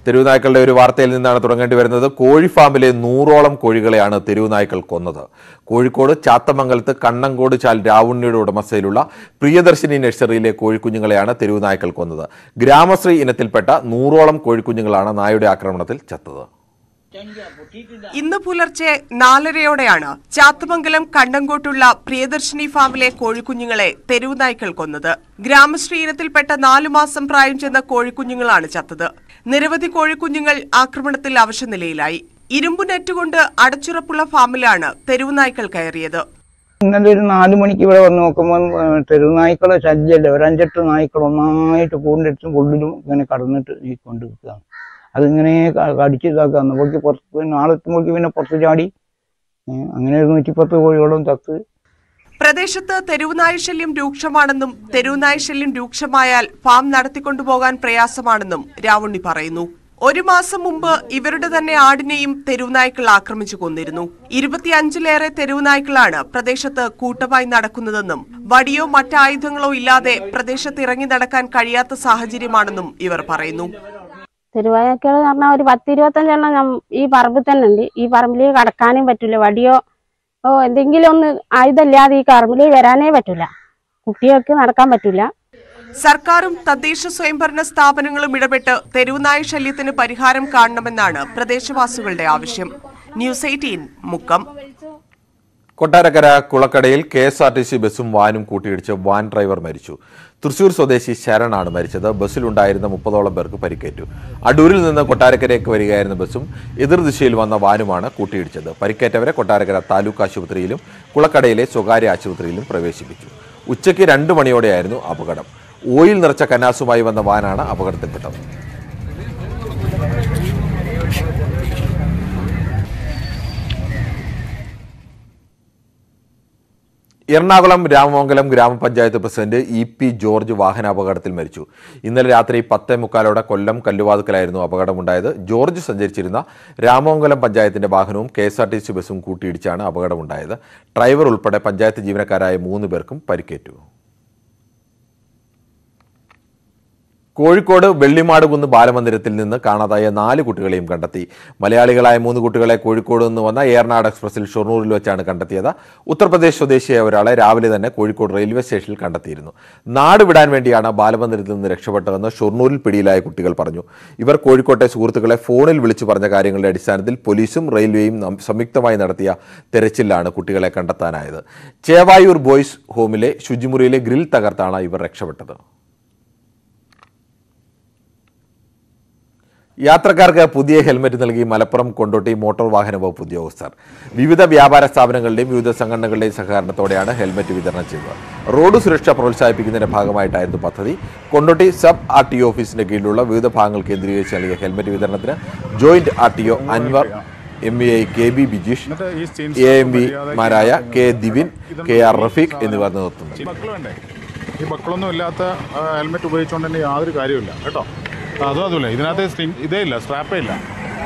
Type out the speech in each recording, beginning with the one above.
തെരുവുനായ്ക്കളുടെ ഒരു വാർത്തയിൽ നിന്നാണ് തുടങ്ങേണ്ടി വരുന്നത് കോഴി ഫാമിലെ നൂറോളം കോഴികളെയാണ് തെരുവുനായ്ക്കൾ കൊന്നത് കോഴിക്കോട് ചാത്തമംഗലത്ത് കണ്ണങ്കോട് ചാൽ രാവുണ്ണിയുടെ ഉടമസ്ഥയിലുള്ള പ്രിയദർശിനി നഴ്സറിയിലെ കോഴിക്കുഞ്ഞുങ്ങളെയാണ് തെരുവുനായ്ക്കൾ കൊന്നത് ഗ്രാമശ്രീ ഇനത്തിൽപ്പെട്ട നൂറോളം കോഴിക്കുഞ്ഞുങ്ങളാണ് നായയുടെ ആക്രമണത്തിൽ ചത്തത് ഇന്ന് പുലർച്ചെ നാലരയോടെയാണ് ചാത്തമംഗലം കണ്ടങ്കോട്ടുള്ള പ്രിയദർശിനി ഫാമിലെ കോഴിക്കുഞ്ഞുങ്ങളെ തെരുവ് നായ്ക്കൾ കൊന്നത് ഗ്രാമശ്രീ ഇനത്തിൽപ്പെട്ട നാലു മാസം പ്രായം ചെന്ന കോഴിക്കുഞ്ഞുങ്ങളാണ് ചത്തത് നിരവധി കോഴിക്കുഞ്ഞുങ്ങൾ ആക്രമണത്തിൽ അവശനിലയിലായി ഇരുമ്പു നെറ്റ് കൊണ്ട് അടച്ചുറപ്പുള്ള ഫാമിലാണ് തെരുവ് നായ്ക്കൾ കയറിയത് ഇന്നലെ ഒരു നാല് മണിക്ക് ഇവിടെ വന്ന് നോക്കുമ്പോൾ തെരുവ് നായ്ക്കളെ ശല്യമല്ല ഒരു അഞ്ചെട്ട് നായ്ക്കൾ ഒന്നായിട്ട് കൂടിൻ്റെ ഉള്ളിലും ഇങ്ങനെ കടന്നിട്ട് ഈ കൊണ്ട് നിൽക്കുകയാണ് അതിങ്ങനെ ക- കടിച്ച് ഇതാക്കുക അന്നപ്പോഴേക്ക് പുറത്ത് നാളെ എത്തുമ്പോഴേക്ക് പിന്നെ പുറത്ത് ചാടി ഏ, അങ്ങനെ ഒരു നൂറ്റിപ്പത്ത് കോഴികളും ചത്ത് പ്രദേശത്ത് തെരുവുനായ ശല്യം രൂക്ഷമാണെന്നും തെരുവുനായ ശല്യം രൂക്ഷമായാൽ ഫാം നടത്തിക്കൊണ്ടുപോകാൻ പ്രയാസമാണെന്നും രാവുണ്ണി പറയുന്നു ഒരു മാസം മുമ്പ് ഇവരുടെ തന്നെ ആടിനെയും തെരുവുനായ്ക്കൾ ആക്രമിച്ചു കൊന്നിരുന്നു ഇരുപത്തിയഞ്ചിലേറെ തെരുവുനായ്ക്കളാണ് പ്രദേശത്ത് കൂട്ടമായി നടക്കുന്നതെന്നും വടിയോ മറ്റായുധങ്ങളോ ഇല്ലാതെ പ്രദേശത്ത് ഇറങ്ങി നടക്കാൻ കഴിയാത്ത സാഹചര്യമാണെന്നും ഇവർ പറയുന്നു തെരുവായക്കൾ എന്ന് പറഞ്ഞാൽ ഒരു പത്ത് ഇരുപത്തഞ്ചെണ്ണം നം- ഈ പറമ്പിൽ തന്നെ ഉണ്ട് ഈ പറമ്പിൽ കടക്കാനും പറ്റില്ല വടിയോ ഓ എന്തെങ്കിലും ഒന്ന് ആയുധമില്ലാതെ ഈ പറമ്പിൽ വരാനേ പറ്റില്ല കുട്ടികൾക്ക് നടക്കാൻ പറ്റില്ല സർക്കാരും തദ്ദേശ സ്വയംഭരണ സ്ഥാപനങ്ങളും ഇടപെട്ട് തെരുവുനായ ശല്യത്തിന് പരിഹാരം കാണണമെന്നാണ് പ്രദേശവാസികളുടെ ആവശ്യം ന്യൂസ് എയ്റ്റീൻ മുക്കം കൊട്ടാരക്കര കുളക്കടയിൽ K S R T C ബസ്സും വാനും കൂട്ടിയിടിച്ച് വാൻ ഡ്രൈവർ മരിച്ചു തൃശൂർ സ്വദേശി ശരണാണ് മരിച്ചത് ബസ്സിലുണ്ടായിരുന്ന മുപ്പതോളം പേർക്ക് പരിക്കേറ്റു അടൂരിൽ നിന്ന് കൊട്ടാരക്കരയ്ക്ക് വരികയായിരുന്ന ബസ്സും എതിർദിശയിൽ വന്ന വാനുമാണ് കൂട്ടിയിടിച്ചത് പരിക്കേറ്റവരെ കൊട്ടാരക്കര താലൂക്ക് ആശുപത്രിയിലും കുളക്കടയിലെ സ്വകാര്യ ആശുപത്രിയിലും പ്രവേശിപ്പിച്ചു ഉച്ചയ്ക്ക് രണ്ട് മണിയോടെയായിരുന്നു അപകടം ഓയിൽ നിറച്ച കന്നാസുമായി വന്ന വാനാണ് അപകടത്തിൽപ്പെട്ടത് എറണാകുളം രാമമംഗലം ഗ്രാമപഞ്ചായത്ത് പ്രസിഡന്റ് ഇ പി ജോർജ് വാഹനാപകടത്തിൽ മരിച്ചു ഇന്നലെ രാത്രി പത്തേ മുക്കാലോടെ കൊല്ലം കല്ലുവാതുക്കലായിരുന്നു അപകടമുണ്ടായത് ജോർജ് സഞ്ചരിച്ചിരുന്ന രാമമംഗലം പഞ്ചായത്തിന്റെ വാഹനവും K S R T C ബസ്സും കൂട്ടിയിടിച്ചാണ് അപകടമുണ്ടായത് ഡ്രൈവർ ഉൾപ്പെടെ പഞ്ചായത്ത് ജീവനക്കാരായ മൂന്ന് പേർക്കും പരിക്കേറ്റു കോഴിക്കോട് വെള്ളിമാടുകുന്ന് ബാലമന്ദിരത്തിൽ നിന്ന് കാണാതായ നാല് കുട്ടികളെയും കണ്ടെത്തി മലയാളികളായ മൂന്ന് കുട്ടികളെ കോഴിക്കോട് നിന്ന് വന്ന ഏർനാട് എക്സ്പ്രസിൽ ഷൊർണൂരിൽ വെച്ചാണ് കണ്ടെത്തിയത് ഉത്തർപ്രദേശ് സ്വദേശിയായ ഒരാളെ രാവിലെ തന്നെ കോഴിക്കോട് റെയിൽവേ സ്റ്റേഷനിൽ കണ്ടെത്തിയിരുന്നു നാട് വിടാൻ വേണ്ടിയാണ് ബാലമന്ദിരത്തിൽ നിന്ന് രക്ഷപ്പെട്ടതെന്ന് ഷൊർണൂരിൽ പിടിയിലായ കുട്ടികൾ പറഞ്ഞു ഇവർ കോഴിക്കോട്ടെ സുഹൃത്തുക്കളെ ഫോണിൽ വിളിച്ചു പറഞ്ഞ കാര്യങ്ങളുടെ അടിസ്ഥാനത്തിൽ പോലീസും റെയിൽവേയും നം- സംയുക്തമായി നടത്തിയ തെരച്ചിലാണ് കുട്ടികളെ കണ്ടെത്താനായത് ചേവായൂർ ബോയ്സ് ഹോമിലെ ശുചിമുറിയിലെ ഗ്രിൽ തകർത്താണ് ഇവർ രക്ഷപ്പെട്ടത് യാത്രക്കാർക്ക് പുതിയ ഹെൽമറ്റ് നൽകി മലപ്പുറം കൊണ്ടോട്ടി മോട്ടോർ വാഹന വകുപ്പ് ഉദ്യോഗസ്ഥർ വിവിധ വ്യാപാര സ്ഥാപനങ്ങളുടെയും വിവിധ സംഘടനകളുടെയും സഹകരണത്തോടെയാണ് ഹെൽമറ്റ് വിതരണം ചെയ്തത് റോഡ് സുരക്ഷ പ്രോത്സാഹിപ്പിക്കുന്നതിന്റെ ഭാഗമായിട്ടായിരുന്നു പദ്ധതി കൊണ്ടോട്ടി സബ് ആർ ടി ഓഫീസിന്റെ കീഴിലുള്ള വിവിധ ഭാഗങ്ങൾ കേന്ദ്രീകരിച്ച് നൽകിയ ഹെൽമറ്റ് വിതരണത്തിന് joint R T O Anvar M E I K B Bijeesh A M മാരായ K Divin K R Rafeeq എന്നിവർ നേതൃത്വം നൽകി ഈ ബക്കിൾ വേണ്ടേ ഈ ബക്കിളൊന്നും ഇല്ലാത്ത ആ, ഹെൽമെറ്റ് ഉപയോഗിച്ചുകൊണ്ട് തന്നെ യാതൊരു കാര്യമില്ല കേട്ടോ ആ, അതും അതുമില്ല ഇതിനകത്ത് സ്ട്രിങ് ഇതേ ഇല്ല സ്ട്രാപ്പേ ഇല്ല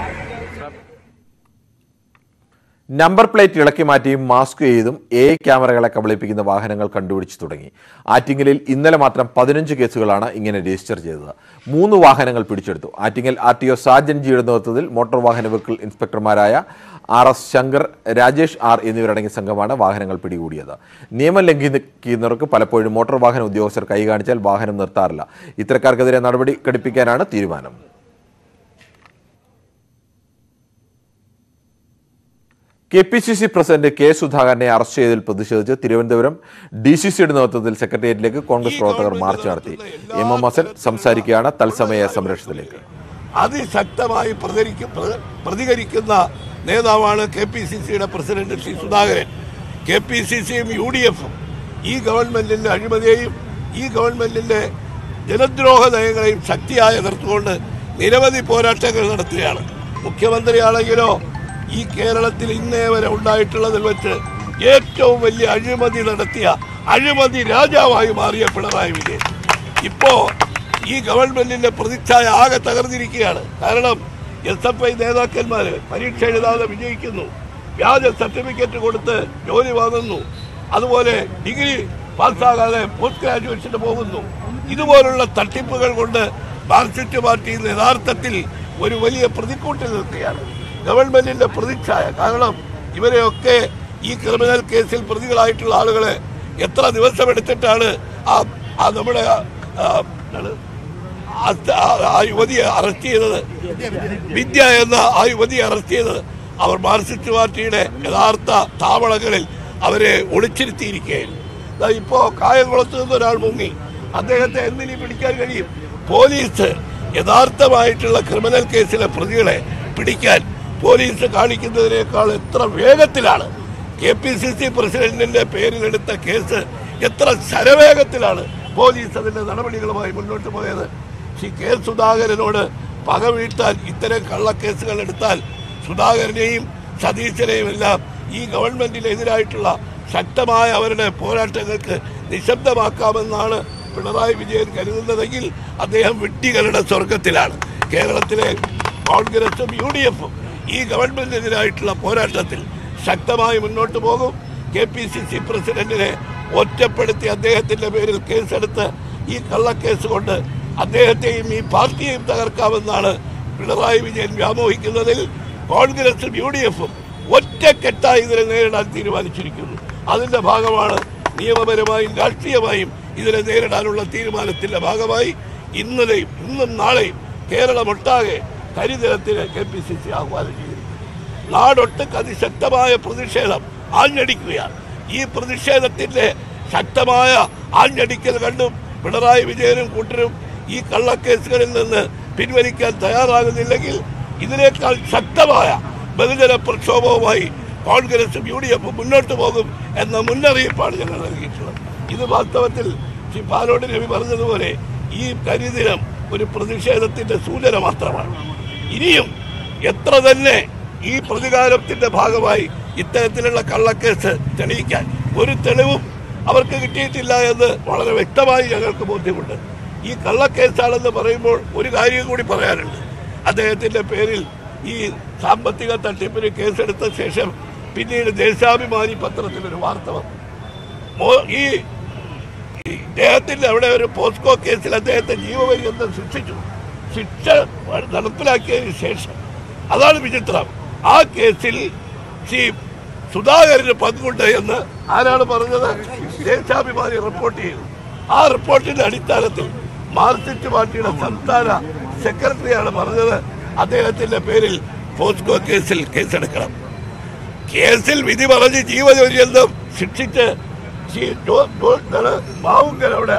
നമ്പർ പ്ലേറ്റ് ഇളക്കി മാറ്റിയും മാസ്ക് ചെയ്തും എ ക്യാമറകളെ കബളിപ്പിക്കുന്ന വാഹനങ്ങൾ കണ്ടുപിടിച്ചു തുടങ്ങി ആറ്റിങ്ങലിൽ ഇന്നലെ മാത്രം പതിനഞ്ച് കേസുകളാണ് ഇങ്ങനെ രജിസ്റ്റർ ചെയ്തത് മൂന്ന് വാഹനങ്ങൾ പിടിച്ചെടുത്തു Attingal R T O Sajan ജിയുടെ നേതൃത്വത്തിൽ മോട്ടോർ വാഹന വെഹിക്കിൾ ഇൻസ്പെക്ടർമാരായ R S Shankar Rajesh R എന്നിവരടങ്ങിയ സംഘമാണ് വാഹനങ്ങൾ പിടികൂടിയത് നിയമം ലംഘിക്കുന്നവർക്ക് പലപ്പോഴും മോട്ടോർ വാഹന ഉദ്യോഗസ്ഥർ കൈ കാണിച്ചാൽ വാഹനം നിർത്താറില്ല ഇത്തരക്കാർക്കെതിരെ നടപടി ഘടിപ്പിക്കാനാണ് തീരുമാനം K P C C president K സുധാകരനെ അറസ്റ്റ് ചെയ്തതിൽ പ്രതിഷേധിച്ച് തിരുവനന്തപുരം ഡി സി സിയുടെ നേതൃത്വത്തിൽ സെക്രട്ടേറിയറ്റിലേക്ക് കോൺഗ്രസ് പ്രവർത്തകർ മാർച്ച് നടത്തി എം എം ഹസൻ സംസാരിക്കുകയാണ് തത്സമയ സംരക്ഷണത്തിലേക്ക് അതിശക്തമായി പ്രതികരിക്ക- പ്ര- പ്രതികരിക്കുന്ന നേതാവാണ് കെ പി സി സിയുടെ president Shri Sudhakaran K P C സിയും യു ഡി എഫും ഈ ഗവൺമെന്റിന്റെ അഴിമതിയെയും ഈ ഗവൺമെന്റിന്റെ ജനദ്രോഹ നയങ്ങളെയും ശക്തിയായി എതിർത്തുകൊണ്ട് നിരവധി പോരാട്ടങ്ങൾ നടത്തുകയാണ് മുഖ്യമന്ത്രിയാണെങ്കിലോ ഈ കേരളത്തിൽ ഇന്നേ വരെ ഉണ്ടായിട്ടുള്ളതിൽ വെച്ച് ഏറ്റവും വലിയ അഴിമതി നടത്തിയ അഴിമതി രാജാവായി മാറിയ പിണറായി വിജയൻ ഇപ്പോ ഈ ഗവൺമെന്റിന്റെ പ്രതിച്ഛായ ആകെ തകർന്നിരിക്കുകയാണ് കാരണം എസ് എഫ് ഐ നേതാക്കന്മാര് പരീക്ഷ എഴുതാതെ വിജയിക്കുന്നു വ്യാജ സർട്ടിഫിക്കറ്റ് കൊടുത്ത് ജോലി വാങ്ങുന്നു അതുപോലെ ഡിഗ്രി പാസ്സാകാതെ പോസ്റ്റ് ഗ്രാജുവേഷന് പോകുന്നു ഇതുപോലുള്ള തട്ടിപ്പുകൾ കൊണ്ട് മാർക്സിസ്റ്റ് പാർട്ടി യഥാർത്ഥത്തിൽ ഒരു വലിയ പ്രതിക്കൂട്ടിൽ നിൽക്കുകയാണ് ഗവൺമെന്റിന്റെ പ്രതിച്ഛായ കാരണം ഇവരെയൊക്കെ ഈ ക്രിമിനൽ കേസിൽ പ്രതികളായിട്ടുള്ള ആളുകളെ എത്ര ദിവസം എടുത്തിട്ടാണ് ആ ആ നമ്മുടെ ആ, ആ, എന്താണ്? ആ- ആ- ആ യുവതിയെ അറസ്റ്റ് ചെയ്തത് വിദ്യ എന്ന ആ യുവതിയെ അറസ്റ്റ് ചെയ്തത് അവർ മാർക്സിസ്റ്റ് പാർട്ടിയുടെ യഥാർത്ഥ താവളങ്ങളിൽ അവരെ ഒളിച്ചിരുത്തിയിരിക്കുകയായിരുന്നു ദാ ഇപ്പോ കായംകുളത്ത് നിന്ന് ഒരാൾ മുങ്ങി അദ്ദേഹത്തെ എന്തിനീ പിടിക്കാൻ കഴിയും പോലീസ് യഥാർത്ഥമായിട്ടുള്ള ക്രിമിനൽ കേസിലെ പ്രതികളെ പിടിക്കാൻ പോലീസ് കാണിക്കുന്നതിനേക്കാൾ എത്ര വേഗത്തിലാണ് കെ പി സി സി പ്രസിഡന്റിന്റെ പേരിലെടുത്ത കേസ് എത്ര ശരവേഗത്തിലാണ് പോലീസ് അതിന്റെ നടപടികളുമായി മുന്നോട്ട് പോയത് ശ്രീ കെ സുധാകരനോട് പക വീട്ടാൻ ഇത്തരം കള്ളക്കേസുകൾ എടുത്താൽ സുധാകരനെയും സതീശനെയും എല്ലാം ഈ ഗവൺമെന്റിനെതിരായിട്ടുള്ള ശക്തമായ അവരുടെ പോരാട്ടങ്ങൾക്ക് നിശബ്ദമാക്കാമെന്നാണ് പിണറായി വിജയൻ കരുതുന്നതെങ്കിൽ അദ്ദേഹം വിഡ്ഢികളുടെ സ്വർഗത്തിലാണ് കേരളത്തിലെ കോൺഗ്രസും യു ഡി എഫും ഈ ഗവൺമെന്റിനെതിരായിട്ടുള്ള പോരാട്ടത്തിൽ ശക്തമായി മുന്നോട്ട് പോകും കെ പി സി സി പ്രസിഡന്റിനെ ഒറ്റപ്പെടുത്തി അദ്ദേഹത്തിന്റെ പേരിൽ കേസെടുത്ത് ഈ കള്ളക്കേസ് കൊണ്ട് അദ്ദേഹത്തെയും ഈ പാർട്ടിയെയും തകർക്കാമെന്നാണ് പിണറായി വിജയൻ വ്യാമോഹിക്കുന്നതിൽ കോൺഗ്രസും യു ഡി എഫും ഒറ്റക്കെട്ടായി ഇതിനെ നേരിടാൻ തീരുമാനിച്ചിരിക്കുന്നു അതിന്റെ ഭാഗമാണ് നിയമപരമായും രാഷ്ട്രീയമായും ഇതിനെ നേരിടാനുള്ള തീരുമാനത്തിന്റെ ഭാഗമായി ഇന്നലെയും ഇന്നും നാളെയും കേരളമൊട്ടാകെ കരിദിനത്തിന് കെ പി സി സി ആഹ്വാനം ചെയ്തിരിക്കുന്നു നാടൊട്ടുക്ക് അതിശക്തമായ പ്രതിഷേധം ആഞ്ഞടിക്കുകയാണ് ഈ പ്രതിഷേധത്തിന്റെ ശക്തമായ ആഞ്ഞടിക്കൽ കണ്ടും പിണറായി വിജയനും കൂട്ടരും ഈ കള്ളക്കേസുകളിൽ നിന്ന് പിൻവലിക്കാൻ തയ്യാറാകുന്നില്ലെങ്കിൽ ഇതിനേക്കാൾ ശക്തമായ ബഹുജന പ്രക്ഷോഭവുമായി കോൺഗ്രസും യു ഡി എഫും മുന്നോട്ട് പോകും എന്ന മുന്നറിയിപ്പാണ് ഞങ്ങൾ നൽകിയിട്ടുള്ളത് ഇത് വാസ്തവത്തിൽ ശ്രീ പാലോട് രവി പറഞ്ഞതുപോലെ ഈ കരിദിനം ഒരു പ്രതിഷേധത്തിന്റെ സൂചന മാത്രമാണ് ഇനിയും എത്ര തന്നെ ഈ പ്രതികാരത്തിന്റെ ഭാഗമായി ഇത്തരത്തിലുള്ള കള്ളക്കേസ് തെളിയിക്കാൻ ഒരു തെളിവും അവർക്ക് കിട്ടിയിട്ടില്ല എന്ന് വളരെ വ്യക്തമായി ഞങ്ങൾക്ക് ബോധ്യമുണ്ട് ഈ കള്ളക്കേസാണെന്ന് പറയുമ്പോൾ ഒരു കാര്യം കൂടി പറയാനുണ്ട് അദ്ദേഹത്തിന്റെ പേരിൽ ഈ സാമ്പത്തിക തട്ടിപ്പിന് കേസെടുത്ത ശേഷം പിന്നീട് ദേശാഭിമാനി പത്രത്തിൽ ഒരു വാർത്ത വന്നു മോ- ഈ ഈ ഇദ്ദേഹത്തിന്റെ അവിടെ ഒരു പോസ്കോ കേസിൽ അദ്ദേഹത്തെ ജീവപര്യന്തം ശിക്ഷിച്ചു ശിക്ഷ നടപ്പിലാക്കിയതിന് ശേഷം അതാണ് വിചിത്രം ആ കേസിൽ ശ്രീ സുധാകരന് പങ്കുണ്ട് എന്ന് ആരാണ് പറഞ്ഞത് ദേശാഭിമാനി റിപ്പോർട്ട് ചെയ്തു ആ റിപ്പോർട്ടിന്റെ അടിസ്ഥാനത്തിൽ മാർക്സിസ്റ്റ് പാർട്ടിയുടെ സംസ്ഥാന സെക്രട്ടറിയാണ് പറഞ്ഞത് അദ്ദേഹത്തിന്റെ പേരിൽ പോസ്കോ കേസിൽ കേസെടുക്കണം കേസിൽ വിധി പറഞ്ഞ് ജീവപര്യന്തം ശിക്ഷിച്ച് ശ്രീ ജോ- ജോ- എന്താണ് മാവുങ്കൽ അവിടെ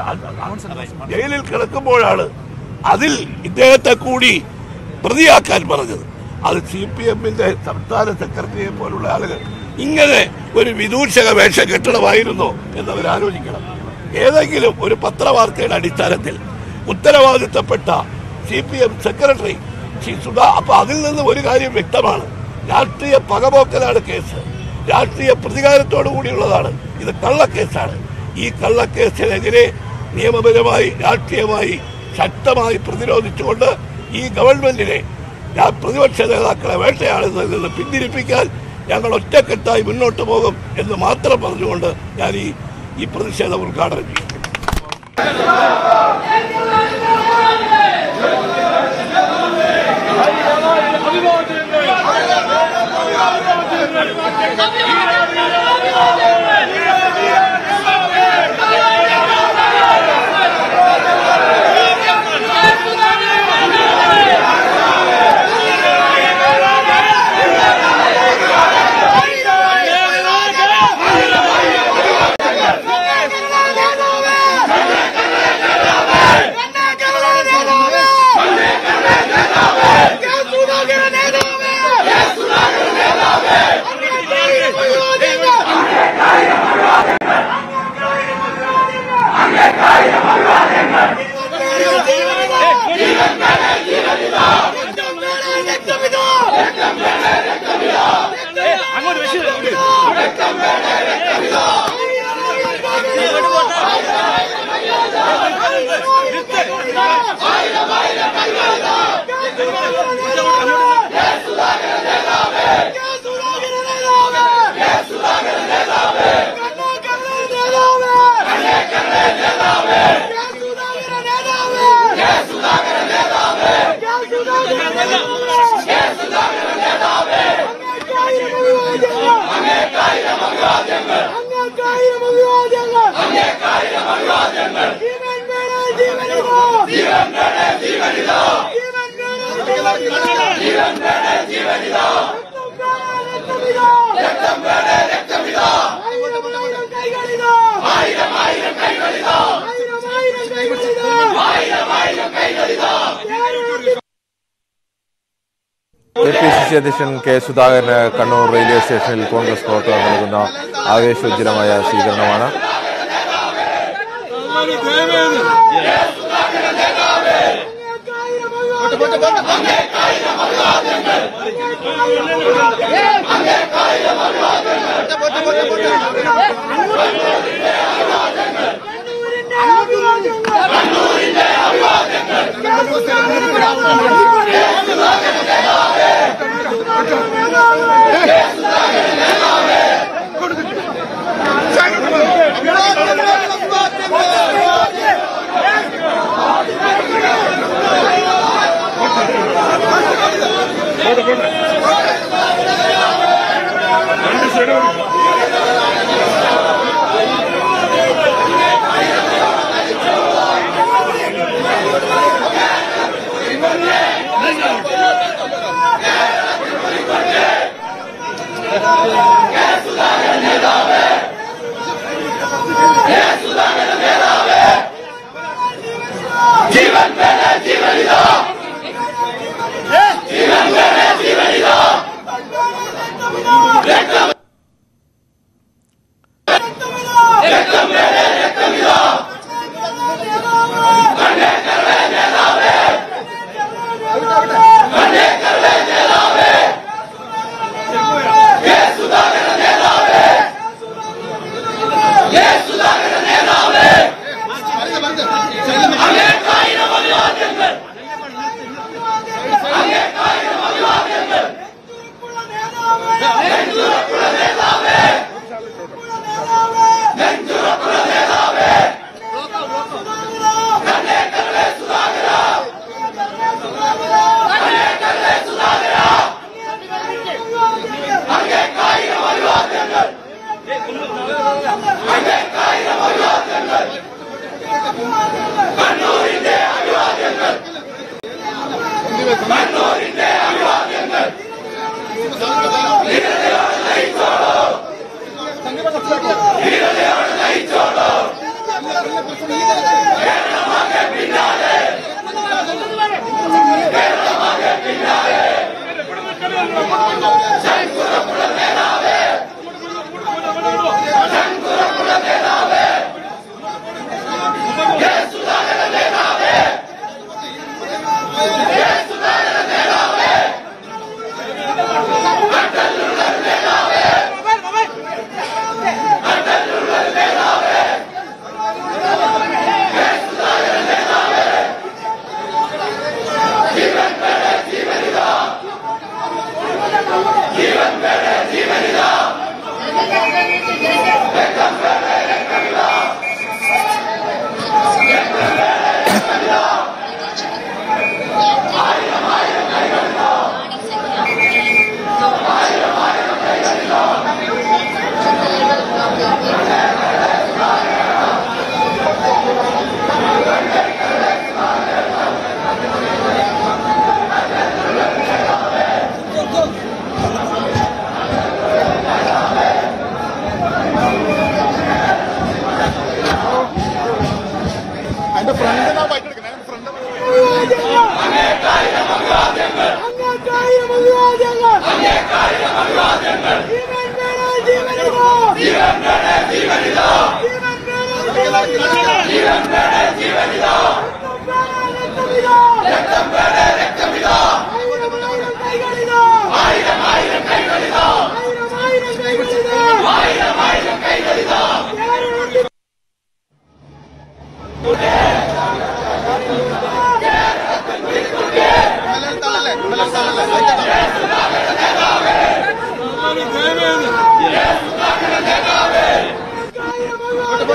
ജയിലിൽ കിടക്കുമ്പോഴാണ് അതിൽ ഇദ്ദേഹത്തെ കൂടി പ്രതിയാക്കാൻ പറഞ്ഞത് അത് സി പി എമ്മിന്റെ സംസ്ഥാന സെക്രട്ടറിയെ പോലുള്ള ആളുകൾ ഇങ്ങനെ ഒരു വിദൂഷക വേഷം കെട്ടണമായിരുന്നോ എന്നവർ ആലോചിക്കണം ഏതെങ്കിലും ഒരു പത്രവാർത്തയുടെ അടിസ്ഥാനത്തിൽ ഉത്തരവാദിത്തപ്പെട്ട C P M secretary Shri സുധാ അപ്പൊ അതിൽ നിന്ന് ഒരു കാര്യം വ്യക്തമാണ് രാഷ്ട്രീയ പകപോക്കലാണ് കേസ് രാഷ്ട്രീയ പ്രതികാരത്തോടു കൂടിയുള്ളതാണ് ഇത് കള്ളക്കേസാണ് ഈ കള്ളക്കേസിനെതിരെ നിയമപരമായി രാഷ്ട്രീയമായി ശക്തമായി പ്രതിരോധിച്ചുകൊണ്ട് ഈ ഗവൺമെന്റിനെ രാ- പ്രതിപക്ഷ നേതാക്കളെ വേട്ടയാടുന്നതിൽ നിന്ന് പിന്തിരിപ്പിക്കാൻ ഞങ്ങൾ ഒറ്റക്കെട്ടായി മുന്നോട്ട് പോകും എന്ന് മാത്രം പറഞ്ഞുകൊണ്ട് ഞാൻ ഈ ഈ പ്രതിഷേധം ഉദ്ഘാടനം ചെയ്യും നേതാവ് കെ പി സി സി അധ്യക്ഷൻ കെ സുധാകരന് കണ്ണൂർ റെയിൽവേ സ്റ്റേഷനിൽ കോൺഗ്രസ് പ്രവർത്തകർ നൽകുന്ന ആവേശോജ്വലമായ സ്വീകരണമാണ്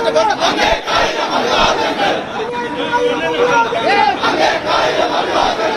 അങ്ങേ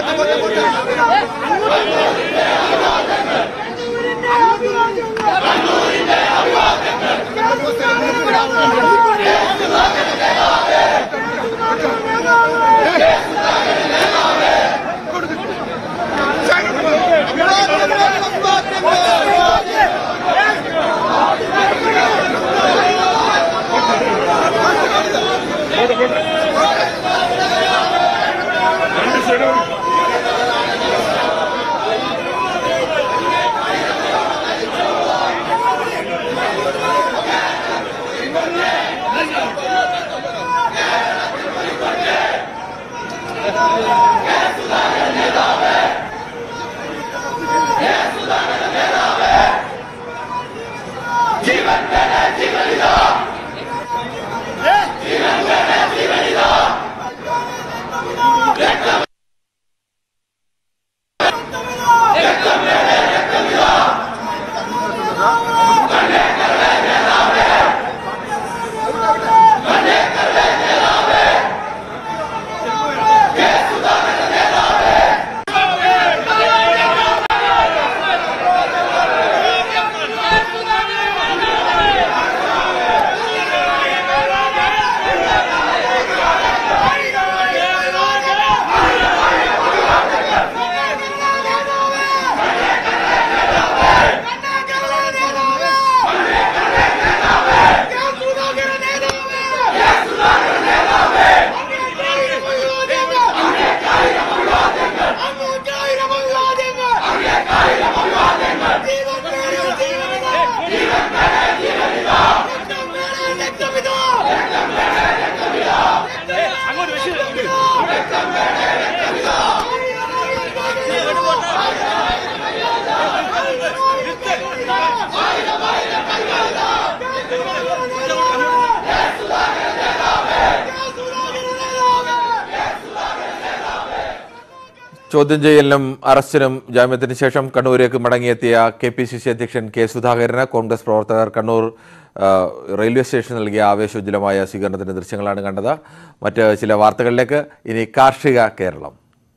ചോദ്യം ചെയ്യലിനും അറസ്റ്റിനും ജാമ്യത്തിന് ശേഷം കണ്ണൂരേക്ക് മടങ്ങിയെത്തിയ കെ പി സി സി അധ്യക്ഷൻ കെ സുധാകരന് കോൺഗ്രസ് പ്രവർത്തകർ കണ്ണൂർ ആ, റെയിൽവേ സ്റ്റേഷനിൽ നൽകിയ ആവേശോജ്വലമായ സ്വീകരണത്തിന്റെ ദൃശ്യങ്ങളാണ് കണ്ടത് മറ്റ് ചില വാർത്തകളിലേക്ക് ഇനി കാർഷിക കേരളം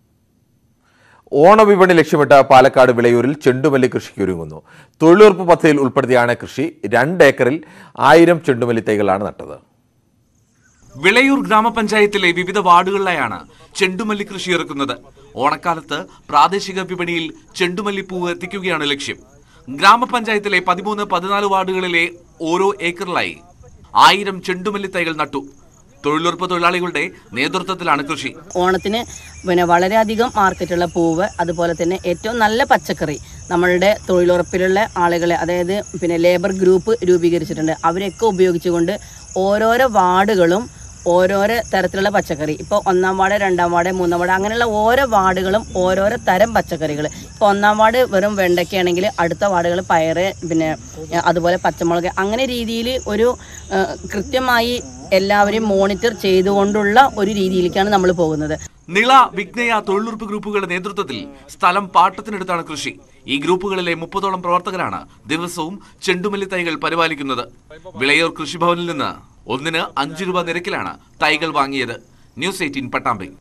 ഓണവിപണി ലക്ഷ്യമിട്ട് പാലക്കാട് വിളയൂരിൽ ചെണ്ടുമല്ലി കൃഷിക്ക് ഒരുങ്ങുന്നു തൊഴിലുറപ്പ് പദ്ധതിയിൽ ഉൾപ്പെടുത്തിയാണ് കൃഷി രണ്ട് ഏക്കറിൽ ആയിരം ചെണ്ടുമല്ലി തൈകളാണ് നട്ടത് വിളയൂർ ഗ്രാമപഞ്ചായത്തിലെ വിവിധ വാർഡുകളിലായാണ് ചെണ്ടുമല്ലി കൃഷി ഇറക്കുന്നത് ഓണക്കാലത്ത് പ്രാദേശിക വിപണിയിൽ ചെണ്ടുമല്ലിപ്പൂവ് എത്തിക്കുകയാണ് ലക്ഷ്യം ഗ്രാമപഞ്ചായത്തിലെ പതിമൂന്ന് പതിനാല് വാർഡുകളിലെ ഓരോ ഏക്കറിലായി ആയിരം ചെണ്ടുമല്ലി തൈകൾ നട്ടു തൊഴിലുറപ്പ് തൊഴിലാളികളുടെ നേതൃത്വത്തിലാണ് കൃഷി ഓണത്തിന് പിന്നെ വളരെയധികം മാർക്കറ്റുള്ള പൂവ് അതുപോലെ തന്നെ ഏറ്റവും നല്ല പച്ചക്കറി നമ്മളുടെ തൊഴിലുറപ്പിലുള്ള ആളുകളെ അതായത് പിന്നെ ലേബർ ഗ്രൂപ്പ് രൂപീകരിച്ചിട്ടുണ്ട് അവരെയൊക്കെ ഉപയോഗിച്ചുകൊണ്ട് ഓരോരോ വാർഡുകളും ഓരോരോ തരത്തിലുള്ള പച്ചക്കറി ഇപ്പോൾ ഒന്നാം വാർഡ് രണ്ടാം വാർഡ് മൂന്നാം വാർഡ് അങ്ങനെയുള്ള ഓരോ വാർഡുകളും ഓരോരോ തരം പച്ചക്കറികൾ ഇപ്പോൾ ഒന്നാം വാർഡ് വെറും വെണ്ടയ്ക്കാണെങ്കിൽ അടുത്ത വാർഡുകൾ പയറ് പിന്നെ ഏഹ്, അതുപോലെ പച്ചമുളക് അങ്ങനെ രീതിയിൽ ഒരു ഏഹ്, കൃത്യമായി എല്ലാവരെയും മോണിറ്റർ ചെയ്തുകൊണ്ടുള്ള ഒരു രീതിയിലേക്കാണ് നമ്മൾ പോകുന്നത് നിള വിഘ്നയ തൊഴിലുറപ്പ് ഗ്രൂപ്പുകളുടെ നേതൃത്വത്തിൽ സ്ഥലം പാട്ടത്തിനെടുത്താണ് കൃഷി ഈ ഗ്രൂപ്പുകളിലെ മുപ്പതോളം പ്രവർത്തകരാണ് ദിവസവും ചെണ്ടുമല്ലി തൈകൾ പരിപാലിക്കുന്നത് വിളയൂർ കൃഷിഭവനിൽ നിന്ന് ഒന്നിന് അഞ്ചു രൂപ നിരക്കിലാണ് തൈകൾ വാങ്ങിയത് ന്യൂസ് എയ്റ്റീൻ പട്ടാമ്പി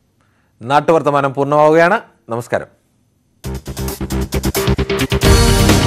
നാട്ടുവർത്തമാനം പൂർണ്ണമാവുകയാണ് നമസ്കാരം